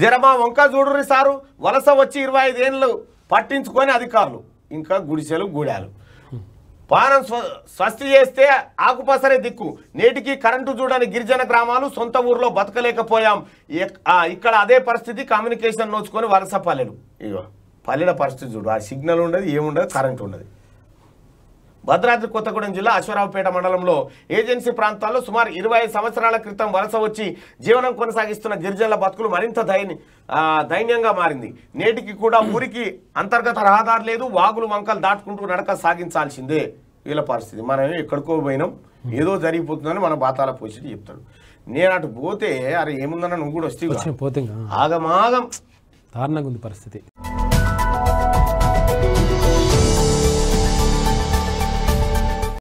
జరమా వంక చూడుర్రి సారు వలస వచ్చి ఇరవై ఐదేళ్ళు పట్టించుకొని అధికారులు ఇంకా గుడిసెలు గూడాలు పానం స్వ స్వస్తి చేస్తే ఆకుపసరే దిక్కు నేటికి కరెంటు చూడని గిరిజన గ్రామాలు సొంత ఊర్లో బతకలేకపోయాం ఎక్- ఆ, ఇక్కడ అదే పరిస్థితి కమ్యూనికేషన్ నోచుకొని వలస పల్లెలు ఇగో పల్లెల పరిస్థితి చూడు ఆ సిగ్నల్ ఉండదు ఏముండదు కరెంట్ ఉండదు భద్రాద్రి కొత్తగూడెం జిల్లా అశ్వరావుపేట మండలంలో ఏజెన్సీ ప్రాంతాల్లో సుమారు ఇరవై సంవత్సరాల క్రితం వలస వచ్చి జీవనం కొనసాగిస్తున్న గిరిజనుల బతుకులు మరింత దైని ఆ, దైన్యంగా మారింది నేటికి కూడా ఊరికి అంతర్గత రహదారి లేదు వాగులు వంకలు దాటుకుంటూ నడక సాగించాల్సిందే వీళ్ళ పరిస్థితి మనం ఎక్కడికో పోయినాం ఏదో జరిగిపోతుందని మన బాతాల పోసి చెప్తాడు నేను అటు పోతే అరే ఏముందన్న నువ్వు కూడా వస్తే వచ్చిన పోతే ఇంకా ఆగమాగం దారుణంగా ఉంది పరిస్థితి